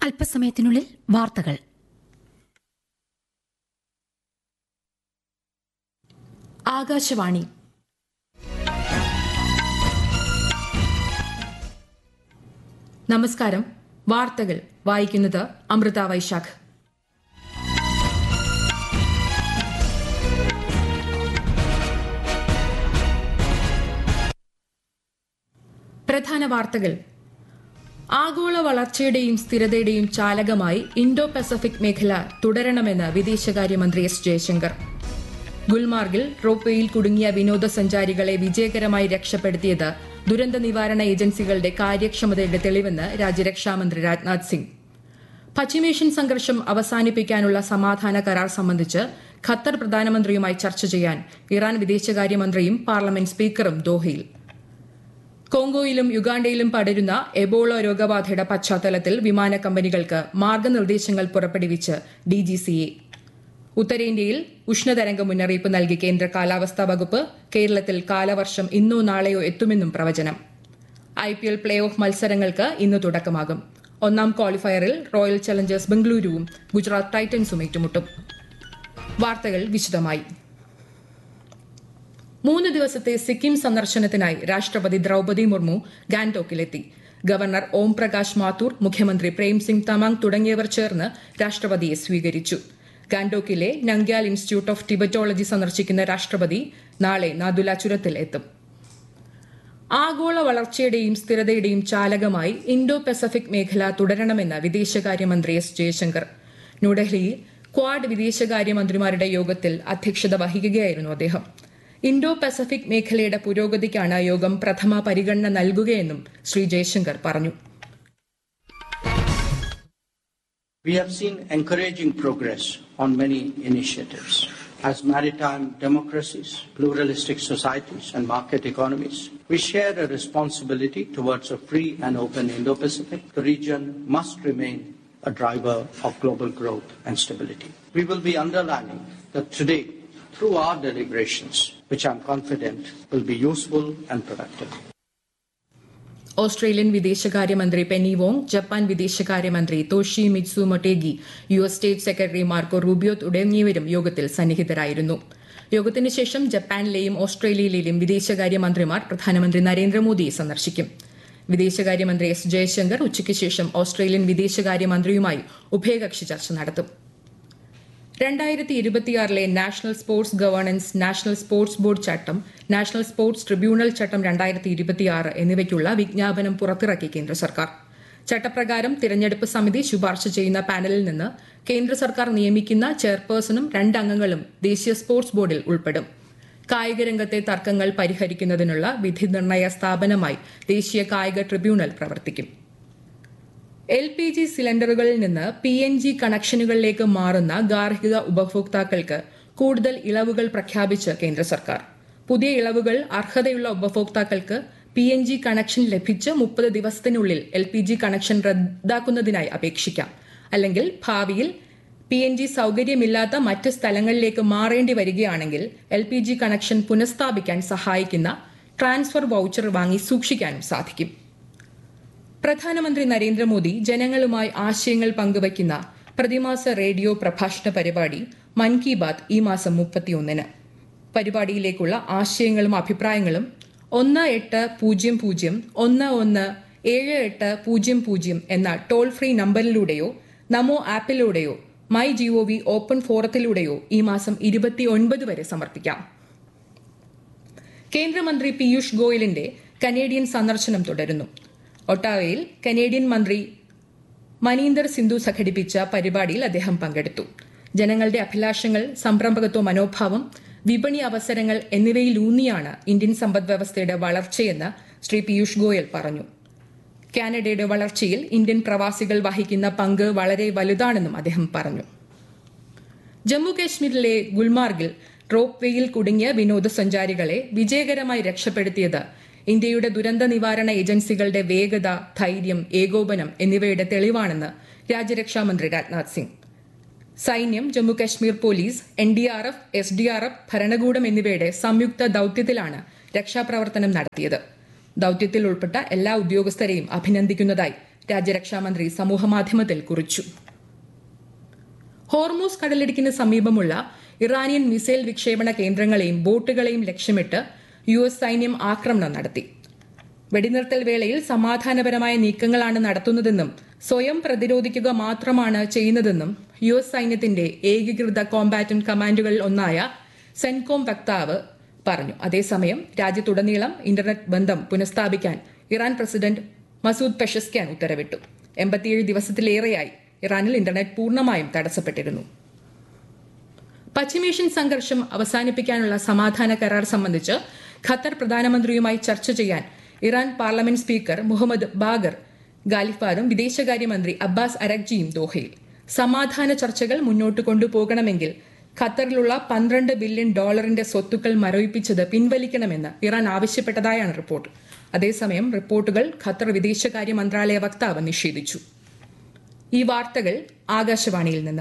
അല്പസമയത്തിനുള്ളിൽ വാർത്തകൾ ആകാശവാണി നമസ്കാരം വാർത്തകൾ വായിക്കുന്നത് അമൃത വൈശാഖ് പ്രധാന വാർത്തകൾ ആഗോള വളർച്ചയുടെയും സ്ഥിരതയുടെയും ചാലകമായി ഇൻഡോ പസഫിക് മേഖല തുടരണമെന്ന് വിദേശകാര്യമന്ത്രി എസ് ജയശങ്കർ ഗുൽമാർഗിൽ റോപ്വേയിൽ കുടുങ്ങിയ വിനോദസഞ്ചാരികളെ വിജയകരമായി രക്ഷപ്പെടുത്തിയത് ദുരന്ത നിവാരണ ഏജൻസികളുടെ കാര്യക്ഷമതയുടെ തെളിവെന്ന് രാജ്യരക്ഷാമന്ത്രി രാജ്നാഥ് സിംഗ് പശ്ചിമേഷ്യൻ സംഘർഷം അവസാനിപ്പിക്കാനുള്ള സമാധാന കരാർ സംബന്ധിച്ച് ഖത്തർ പ്രധാനമന്ത്രിയുമായി ചർച്ച ചെയ്യാൻ ഇറാൻ വിദേശകാര്യമന്ത്രിയും പാർലമെന്റ് സ്പീക്കറും ദോഹയിൽ കോങ്കോയിലും യുഗാണ്ടയിലും പടരുന്ന എബോള രോഗബാധയുടെ പശ്ചാത്തലത്തിൽ വിമാന കമ്പനികൾക്ക് മാർഗനിർദ്ദേശങ്ങൾ പുറപ്പെടുവിച്ച് ഡിജിസിഎ ഉത്തരേന്ത്യയിൽ ഉഷ്ണതരംഗ മുന്നറിയിപ്പ് നൽകി കേന്ദ്ര കാലാവസ്ഥാ വകുപ്പ് കേരളത്തിൽ കാലവർഷം ഇന്നോ നാളെയോ എത്തുമെന്നും പ്രവചനം I P L play off മത്സരങ്ങൾക്ക് ഇന്ന് തുടക്കമാകും ഒന്നാം ക്വാളിഫയറിൽ റോയൽ ചലഞ്ചേഴ്സ് ബംഗളൂരുവും ഗുജറാത്ത് ടൈറ്റൻസും ഏറ്റുമുട്ടും വാർത്തകൾ വിശദമായി മൂന്ന് ദിവസത്തെ സിക്കിം സന്ദർശനത്തിനായി രാഷ്ട്രപതി ദ്രൌപതി മുർമു ഗാൻടോക്കിലെത്തി ഗവർണർ ഓം പ്രകാശ് മാത്തൂർ മുഖ്യമന്ത്രി പ്രേംസിംഗ് തമാങ് തുടങ്ങിയവർ ചേർന്ന് രാഷ്ട്രപതിയെ സ്വീകരിച്ചു ഗാൻഡോക്കിലെ നംഗ്യാൽ ഇൻസ്റ്റിറ്റ്യൂട്ട് ഓഫ് ടിബറ്റോളജി സന്ദർശിക്കുന്ന രാഷ്ട്രപതി നാളെ നാദുല ചുരത്തിൽ എത്തും ആഗോള വളർച്ചയുടെയും സ്ഥിരതയുടെയും ചാലകമായി ഇൻഡോ പസഫിക് മേഖല തുടരണമെന്ന് വിദേശകാര്യമന്ത്രി എസ് ജയശങ്കർ ന്യൂഡൽഹിയിൽ ക്വാഡ് വിദേശകാര്യമന്ത്രിമാരുടെ യോഗത്തിൽ അധ്യക്ഷത വഹിക്കുകയായിരുന്നു അദ്ദേഹം ഇൻഡോ പസഫിക് മേഖലയുടെ പുരോഗതിക്കാണ് യോഗം പ്രഥമ പരിഗണന നൽകുകയെന്നും ശ്രീ ജയശങ്കർ പറഞ്ഞു We have seen encouraging progress on many initiatives. As maritime democracies, pluralistic societies, and market economies, we share a responsibility towards a free and open Indo Pacific. The region must remain a driver of global growth and stability. We will be underlining that today, through our deliberations, which I'm confident will be useful and productive. Australian വിദേശകാര്യമന്ത്രി Penny Wong Japan വിദേശകാര്യമന്ത്രി Toshimitsu Motegi U S state secretary Marco Rubio തുടങ്ങിയവരും യോഗത്തിൽ സന്നിഹിതരായിരുന്നു യോഗത്തിന് ശേഷം ജപ്പാനിലെയും ഓസ്ട്രേലിയയിലെയും വിദേശകാര്യമന്ത്രിമാർ പ്രധാനമന്ത്രി നരേന്ദ്രമോദിയെ സന്ദർശിക്കും വിദേശകാര്യമന്ത്രി എസ് ജയശങ്കർ ഉച്ചയ്ക്ക് ശേഷം ഓസ്ട്രേലിയൻ വിദേശകാര്യമന്ത്രിയുമായി ഉഭയകക്ഷി ചർച്ച നടത്തും രണ്ടായിരത്തി ഇരുപത്തിയാറിലെ national sports governance national sports board ചട്ടം നാഷണൽ സ്പോർട്സ് ട്രിബ്യൂണൽ ചട്ടം രണ്ടായിരത്തി ഇരുപത്തിയാറ് എന്നിവയ്ക്കുള്ള വിജ്ഞാപനം പുറത്തിറക്കി കേന്ദ്ര സർക്കാർ ചട്ടപ്രകാരം തിരഞ്ഞെടുപ്പ് സമിതി ശുപാർശ ചെയ്യുന്ന പാനലിൽ നിന്ന് കേന്ദ്ര സർക്കാർ നിയമിക്കുന്ന ചെയർപേഴ്സണും രണ്ട് അംഗങ്ങളും ദേശീയ സ്പോർട്സ് ബോർഡിൽ ഉൾപ്പെടും കായിക രംഗത്തെ തർക്കങ്ങൾ പരിഹരിക്കുന്നതിനുള്ള വിധി നിർണയ സ്ഥാപനമായി ദേശീയ കായിക ട്രിബ്യൂണൽ പ്രവർത്തിക്കും എൽ പി ജി സിലിണ്ടറുകളിൽ നിന്ന് പി എൻ ജി കണക്ഷനുകളിലേക്ക് മാറുന്ന ഗാർഹിക ഉപഭോക്താക്കൾക്ക് കൂടുതൽ ഇളവുകൾ പ്രഖ്യാപിച്ച് കേന്ദ്ര സർക്കാർ പുതിയ ഇളവുകൾ അർഹതയുള്ള ഉപഭോക്താക്കൾക്ക് പി എൻ ജി കണക്ഷൻ ലഭിച്ച് മുപ്പത് ദിവസത്തിനുള്ളിൽ എൽ പി ജി കണക്ഷൻ റദ്ദാക്കുന്നതിനായി അപേക്ഷിക്കാം അല്ലെങ്കിൽ ഭാവിയിൽ പി എൻ ജി സൌകര്യമില്ലാത്ത മറ്റ് സ്ഥലങ്ങളിലേക്ക് മാറേണ്ടി വരികയാണെങ്കിൽ എൽ പി ജി കണക്ഷൻ പുനഃസ്ഥാപിക്കാൻ സഹായിക്കുന്ന ട്രാൻസ്ഫർ വൌച്ചർ വാങ്ങി സൂക്ഷിക്കാനും സാധിക്കും പ്രധാനമന്ത്രി നരേന്ദ്രമോദി ജനങ്ങളുമായി ആശയങ്ങൾ പങ്കുവയ്ക്കുന്ന പ്രതിമാസ റേഡിയോ പ്രഭാഷണ പരിപാടി മൻ കി ബാത് ഈ മാസം മുപ്പത്തിയൊന്നിന് പരിപാടിയിലേക്കുള്ള ആശയങ്ങളും അഭിപ്രായങ്ങളും ഒന്ന് എട്ട് പൂജ്യം പൂജ്യം ഒന്ന് ഒന്ന് ഏഴ് എട്ട് പൂജ്യം പൂജ്യം എന്ന ടോൾ ഫ്രീ നമ്പറിലൂടെയോ നമോ ആപ്പിലൂടെയോ മൈ ജിഒവി ഓപ്പൺ ഫോറത്തിലൂടെയോ ഈ മാസം ഇരുപത്തിയൊൻപത് വരെ സമർപ്പിക്കാം കേന്ദ്രമന്ത്രി പീയൂഷ് ഗോയലിന്റെ കനേഡിയൻ സന്ദർശനം തുടരുന്നു ഒട്ടാവയിൽ കനേഡിയൻ മന്ത്രി മനീന്ദർ സിന്ധു സംഘടിപ്പിച്ച പരിപാടിയിൽ അദ്ദേഹം പങ്കെടുത്തു ജനങ്ങളുടെ അഭിലാഷങ്ങൾ സംരംഭകത്വ മനോഭാവം വിപണി അവസരങ്ങൾ എന്നിവയിലൂന്നിയാണ് ഇന്ത്യൻ സമ്പദ് വ്യവസ്ഥയുടെ വളർച്ചയെന്ന് ശ്രീ പീയൂഷ് ഗോയൽ പറഞ്ഞു കാനഡയുടെ വളർച്ചയിൽ ഇന്ത്യൻ പ്രവാസികൾ വഹിക്കുന്ന പങ്ക് വളരെ വലുതാണെന്നും അദ്ദേഹം പറഞ്ഞു ജമ്മു കാശ്മീരിലെ ഗുൽമാർഗിൽ റോപ്പ് വേയിൽ കുടുങ്ങിയ വിനോദസഞ്ചാരികളെ വിജയകരമായി രക്ഷപ്പെടുത്തിയത് ഇന്ത്യയുടെ ദുരന്ത നിവാരണ ഏജൻസികളുടെ വേഗത ധൈര്യം ഏകോപനം എന്നിവയുടെ തെളിവാണെന്ന് രാജ്യരക്ഷാമന്ത്രി രാജ്നാഥ് സിംഗ് സൈന്യം Jammu Kashmir police N D R F S D R F ഭരണകൂടം എന്നിവയുടെ സംയുക്ത ദൌത്യത്തിലാണ് രക്ഷാപ്രവർത്തനം നടത്തിയത് ദൌത്യത്തിൽ ഉൾപ്പെട്ട എല്ലാ ഉദ്യോഗസ്ഥരെയും അഭിനന്ദിക്കുന്നതായി രാജ്യരക്ഷാമന്ത്രി സമൂഹമാധ്യമത്തിൽ കുറിച്ചു ഹോർമൂസ് കടലിടുക്കിന് സമീപമുള്ള ഇറാനിയൻ മിസൈൽ വിക്ഷേപണ കേന്ദ്രങ്ങളെയും ബോട്ടുകളെയും ലക്ഷ്യമിട്ട് യു എസ് സൈന്യം ആക്രമണം നടത്തി വെടിനിർത്തൽ വേളയിൽ സമാധാനപരമായ നീക്കങ്ങളാണ് നടത്തുന്നതെന്നും സ്വയം പ്രതിരോധിക്കുക മാത്രമാണ് ചെയ്യുന്നതെന്നും യു എസ് സൈന്യത്തിന്റെ ഏകീകൃത കോമ്പാറ്റന്റ് കമാൻഡുകളിൽ ഒന്നായ സെൻകോം വക്താവ് പറഞ്ഞു അതേസമയം രാജ്യത്തുടനീളം ഇന്റർനെറ്റ് ബന്ധം പുനഃസ്ഥാപിക്കാൻ ഇറാൻ പ്രസിഡന്റ് മസൂദ് പെഷസ്ക്യാൻ ഉത്തരവിട്ടു എൺപത്തിയേഴ് ദിവസത്തിലേറെയായി ഇറാനിൽ ഇന്റർനെറ്റ് പൂർണ്ണമായും തടസ്സപ്പെട്ടിരുന്നു പശ്ചിമേഷ്യൻ സംഘർഷം അവസാനിപ്പിക്കാനുള്ള സമാധാന കരാർ സംബന്ധിച്ച് ഖത്തർ പ്രധാനമന്ത്രിയുമായി ചർച്ച ചെയ്യാൻ Iran parliament speaker Mohammad Bagher ഗാലിഫാദും വിദേശകാര്യമന്ത്രി അബ്ബാസ് അരക്ജിയും ദോഹയിൽ സമാധാന ചർച്ചകൾ മുന്നോട്ട് കൊണ്ടുപോകണമെങ്കിൽ ഖത്തറിലുള്ള പന്ത്രണ്ട് ബില്യൺ ഡോളറിന്റെ സ്വത്തുക്കൾ മരവിപ്പിച്ചത് പിൻവലിക്കണമെന്ന് ഇറാൻ ആവശ്യപ്പെട്ടതായാണ് റിപ്പോർട്ട് അതേസമയം റിപ്പോർട്ടുകൾ ഖത്തർ വിദേശകാര്യ മന്ത്രാലയ വക്താവ് നിഷേധിച്ചു ഈ വാർത്തകൾ ആകാശവാണിയിൽ നിന്ന്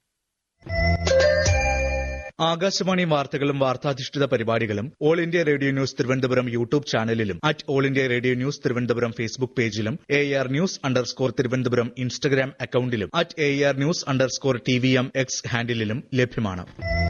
ആകാശവാണി വാർത്തകളും വാർത്താധിഷ്ഠിത പരിപാടികളും All India Radio news Thiruvananthapuram YouTube ചാനലിലും at All India Radio news Thiruvananthapuram Facebook പേജിലും A R news underscore Thiruvananthapuram Instagram അക്കൌണ്ടിലും at A R news underscore T V M X ഹാൻഡിലും ലഭ്യമാണ്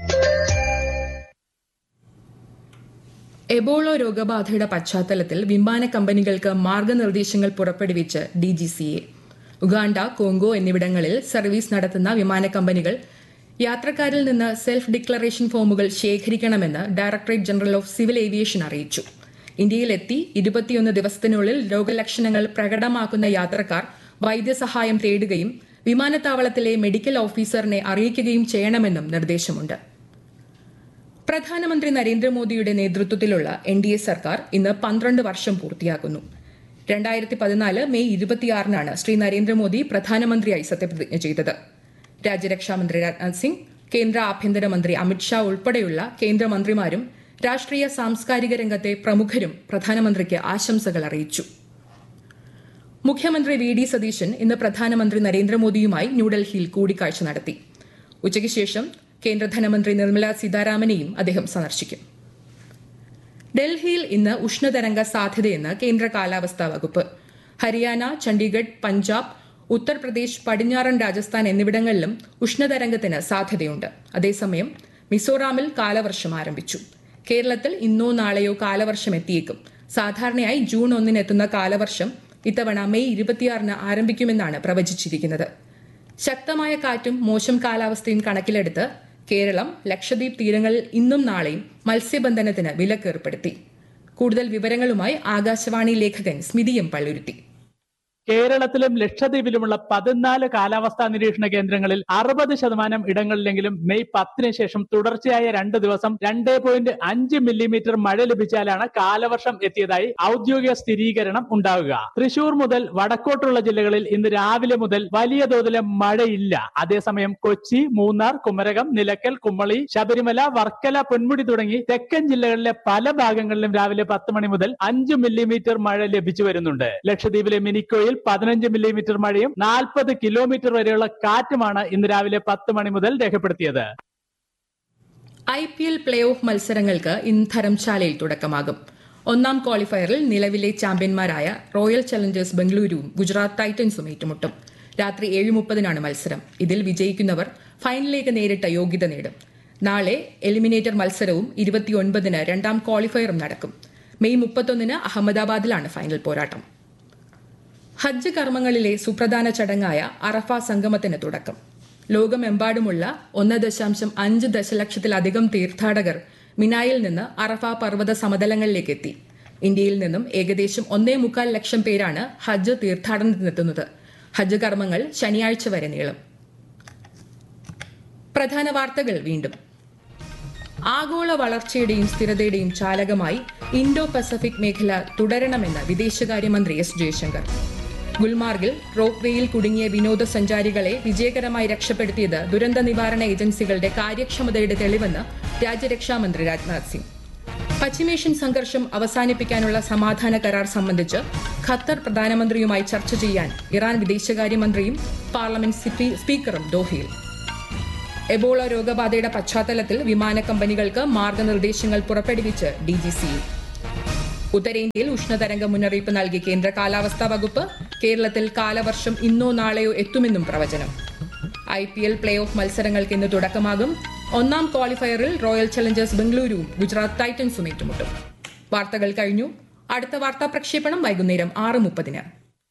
എബോള രോഗബാധയുടെ പശ്ചാത്തലത്തിൽ വിമാന കമ്പനികൾക്ക് മാർഗനിർദ്ദേശങ്ങൾ പുറപ്പെടുവിച്ച് ഡിജിസിഎ ഉഗാണ്ട കോങ്കോ എന്നിവിടങ്ങളിൽ സർവീസ് നടത്തുന്ന വിമാന കമ്പനികൾ യാത്രക്കാരിൽ നിന്ന് സെൽഫ് ഡിക്ലറേഷൻ ഫോമുകൾ ശേഖരിക്കണമെന്ന് directorate general of civil aviation അറിയിച്ചു ഇന്ത്യയിലെത്തി ഇരുപത്തിയൊന്ന് ദിവസത്തിനുള്ളിൽ രോഗലക്ഷണങ്ങൾ പ്രകടമാക്കുന്ന യാത്രക്കാർ വൈദ്യസഹായം തേടുകയും വിമാനത്താവളത്തിലെ മെഡിക്കൽ ഓഫീസറിനെ അറിയിക്കുകയും ചെയ്യണമെന്നും നിർദ്ദേശമുണ്ട് പ്രധാനമന്ത്രി നരേന്ദ്രമോദിയുടെ നേതൃത്വത്തിലുള്ള എൻ ഡി എ സർക്കാർ ഇന്ന് പന്ത്രണ്ട് വർഷം പൂർത്തിയാക്കുന്നു രണ്ടായിരത്തി പതിനാല് മെയ് ഇരുപത്തിയാറിനാണ് ശ്രീ നരേന്ദ്രമോദി പ്രധാനമന്ത്രിയായി സത്യപ്രതിജ്ഞ ചെയ്തത് രാജ്യരക്ഷാമന്ത്രി രാജ്നാഥ് സിംഗ് കേന്ദ്ര ആഭ്യന്തരമന്ത്രി അമിത്ഷാ ഉൾപ്പെടെയുള്ള കേന്ദ്രമന്ത്രിമാരും രാഷ്ട്രീയ സാംസ്കാരിക രംഗത്തെ പ്രമുഖരും പ്രധാനമന്ത്രിക്ക് ആശംസകൾ അറിയിച്ചു മുഖ്യമന്ത്രി വി ഡി സതീശൻ ഇന്ന് പ്രധാനമന്ത്രി നരേന്ദ്രമോദിയുമായി ന്യൂഡൽഹിയിൽ കൂടിക്കാഴ്ച നടത്തി ഉച്ചയ്ക്ക് ശേഷം കേന്ദ്ര ധനമന്ത്രി നിർമ്മല സീതാരാമനെയും അദ്ദേഹം സന്ദർശിക്കും ഡൽഹിയിൽ ഇന്ന് ഉഷ്ണതരംഗ സാധ്യതയെന്ന് കേന്ദ്ര കാലാവസ്ഥാ വകുപ്പ് ഹരിയാന ചണ്ഡീഗഡ് പഞ്ചാബ് ഉത്തർപ്രദേശ് പടിഞ്ഞാറൻ രാജസ്ഥാൻ എന്നിവിടങ്ങളിലും ഉഷ്ണതരംഗത്തിന് സാധ്യതയുണ്ട് അതേസമയം മിസോറാമിൽ കാലവർഷം ആരംഭിച്ചു കേരളത്തിൽ ഇന്നോ നാളെയോ കാലവർഷം എത്തിയേക്കും സാധാരണയായി ജൂൺ ഒന്നിന് എത്തുന്ന കാലവർഷം ഇത്തവണ മെയ് ഇരുപത്തിയാറിന് ആരംഭിക്കുമെന്നാണ് പ്രവചിച്ചിരിക്കുന്നത് ശക്തമായ കാറ്റും മോശം കാലാവസ്ഥയും കണക്കിലെടുത്ത് കേരളം ലക്ഷദ്വീപ് തീരങ്ങളിൽ ഇന്നും നാളെയും മത്സ്യബന്ധനത്തിന് വിലക്കേർപ്പെടുത്തി കൂടുതൽ വിവരങ്ങളുമായി ആകാശവാണി ലേഖകൻ സ്മിതിയും പള്ളുരുത്തി കേരളത്തിലും ലക്ഷദ്വീപിലുമുള്ള പതിനാല് കാലാവസ്ഥാ നിരീക്ഷണ കേന്ദ്രങ്ങളിൽ അറുപത് ശതമാനം ഇടങ്ങളിലെങ്കിലും മെയ് പത്തിന് ശേഷം തുടർച്ചയായ രണ്ട് ദിവസം രണ്ടേ പോയിന്റ് അഞ്ച് മില്ലിമീറ്റർ മഴ ലഭിച്ചാലാണ് കാലവർഷം എത്തിയതായി ഔദ്യോഗിക സ്ഥിരീകരണം ഉണ്ടാവുക തൃശൂർ മുതൽ വടക്കോട്ടുള്ള ജില്ലകളിൽ ഇന്ന് രാവിലെ മുതൽ വലിയ തോതിലെ മഴയില്ല അതേസമയം കൊച്ചി മൂന്നാർ കുമരകം നിലക്കൽ കുമ്മളി ശബരിമല വർക്കല പൊന്മുടി തുടങ്ങി തെക്കൻ ജില്ലകളിലെ പല ഭാഗങ്ങളിലും രാവിലെ പത്ത് മണി മുതൽ അഞ്ച് മില്ലിമീറ്റർ മഴ ലഭിച്ചു വരുന്നുണ്ട് ലക്ഷദ്വീപിലെ മിനിക്കോയിൽ പതിനഞ്ച് മില്ലിമീറ്റർ മഴയും നാൽപ്പത് കിലോമീറ്റർ വരെയുള്ള കാറ്റുമാണ് ഇന്ന് രാവിലെ പത്ത് മണി മുതൽ രേഖപ്പെടുത്തിയത് I P L play off മത്സരങ്ങൾക്ക് ഇന്ന് ധരംശാലയിൽ തുടക്കമാകും ഒന്നാം ക്വാളിഫയറിൽ നിലവിലെ ചാമ്പ്യന്മാരായ റോയൽ ചലഞ്ചേഴ്സ് ബംഗളൂരുവും ഗുജറാത്ത് ടൈറ്റൻസും ഏറ്റുമുട്ടും രാത്രി ഏഴ് മുപ്പതിനാണ് മത്സരം ഇതിൽ വിജയിക്കുന്നവർ ഫൈനലിലേക്ക് നേരിട്ട യോഗ്യത നേടും നാളെ എലിമിനേറ്റർ മത്സരവും ഇരുപത്തിയൊൻപതിന് രണ്ടാം ക്വാളിഫയറും നടക്കും മെയ് മുപ്പത്തൊന്നിന് അഹമ്മദാബാദിലാണ് ഫൈനൽ പോരാട്ടം ഹജ്ജ് കർമ്മങ്ങളിലെ സുപ്രധാന ചടങ്ങായ അറഫ സംഗമത്തിന് തുടക്കം ലോകമെമ്പാടുമുള്ള ഒന്ന് ദശാംശം അഞ്ച് ദശലക്ഷത്തിലധികം തീർത്ഥാടകർ മിനായിൽ നിന്ന് അറഫ പർവ്വത സമതലങ്ങളിലേക്ക് എത്തി ഇന്ത്യയിൽ നിന്നും ഏകദേശം ഒന്നേ മുക്കാൽ ലക്ഷം പേരാണ് ഹജ്ജ് തീർത്ഥാടനത്തിനെത്തുന്നത് ഹജ്ജ് കർമ്മങ്ങൾ ശനിയാഴ്ച വരെ നീളും പ്രധാന വാർത്തകൾ വീണ്ടും ആഗോള വളർച്ചയുടെയും സ്ഥിരതയുടെയും ചാലകമായി ഇൻഡോ പസഫിക് മേഖല തുടരണമെന്ന് വിദേശകാര്യമന്ത്രി എസ് ജയശങ്കർ ഗുൽമാർഗിൽ റോപ്പ് വേയിൽ കുടുങ്ങിയ വിനോദസഞ്ചാരികളെ വിജയകരമായി രക്ഷപ്പെടുത്തിയത് ദുരന്ത നിവാരണ ഏജൻസികളുടെ കാര്യക്ഷമതയുടെ തെളിവെന്ന് രാജ്യരക്ഷാമന്ത്രി രാജ്നാഥ് സിംഗ് പശ്ചിമേഷ്യൻ സംഘർഷം അവസാനിപ്പിക്കാനുള്ള സമാധാന കരാർ സംബന്ധിച്ച് ഖത്തർ പ്രധാനമന്ത്രിയുമായി ചർച്ച ചെയ്യാൻ ഇറാൻ വിദേശകാര്യമന്ത്രിയും പാർലമെന്റ് സ്പീക്കറും ദോഹയിൽ എബോള രോഗബാധയുടെ പശ്ചാത്തലത്തിൽ വിമാന കമ്പനികൾക്ക് മാർഗനിർദ്ദേശങ്ങൾ പുറപ്പെടുവിച്ച് ഡിജിസി ഉത്തരേന്ത്യയിൽ ഉഷ്ണതരംഗ മുന്നറിയിപ്പ് നൽകി കേന്ദ്ര കാലാവസ്ഥാ വകുപ്പ് കേരളത്തിൽ കാലവർഷം ഇന്നോ നാളെയോ എത്തുമെന്നും പ്രവചനം I P L play off മത്സരങ്ങൾക്ക് ഇന്ന് തുടക്കമാകും ഒന്നാം ക്വാളിഫയറിൽ റോയൽ ചലഞ്ചേഴ്സ് ബംഗളൂരുവും ഗുജറാത്ത് ടൈറ്റൻസും ഏറ്റുമുട്ടും വാർത്തകൾ കഴിഞ്ഞു അടുത്ത വാർത്താ പ്രക്ഷേപണം വൈകുന്നേരം ആറ് മുപ്പതിന്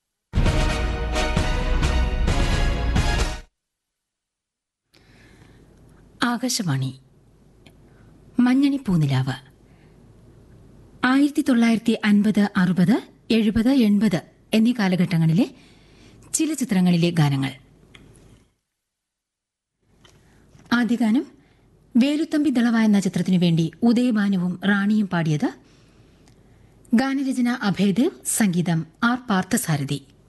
ആകാശവാണി മഞ്ഞണി പൂനിലാവ് ആയിരത്തി തൊള്ളായിരത്തി അൻപത് അറുപത് എഴുപത് എൺപത് എന്നീ കാലഘട്ടങ്ങളിലെ ചില ചിത്രങ്ങളിലെ ഗാനങ്ങൾ ആദ്യ ഗാനം വേലുത്തമ്പി ദളവ എന്ന ചിത്രത്തിനു വേണ്ടി ഉദയഭാനുവും റാണിയും പാടിയത് ഗാനരചന അഭയദേവ് സംഗീതം ആർ പാർത്ഥസാരഥി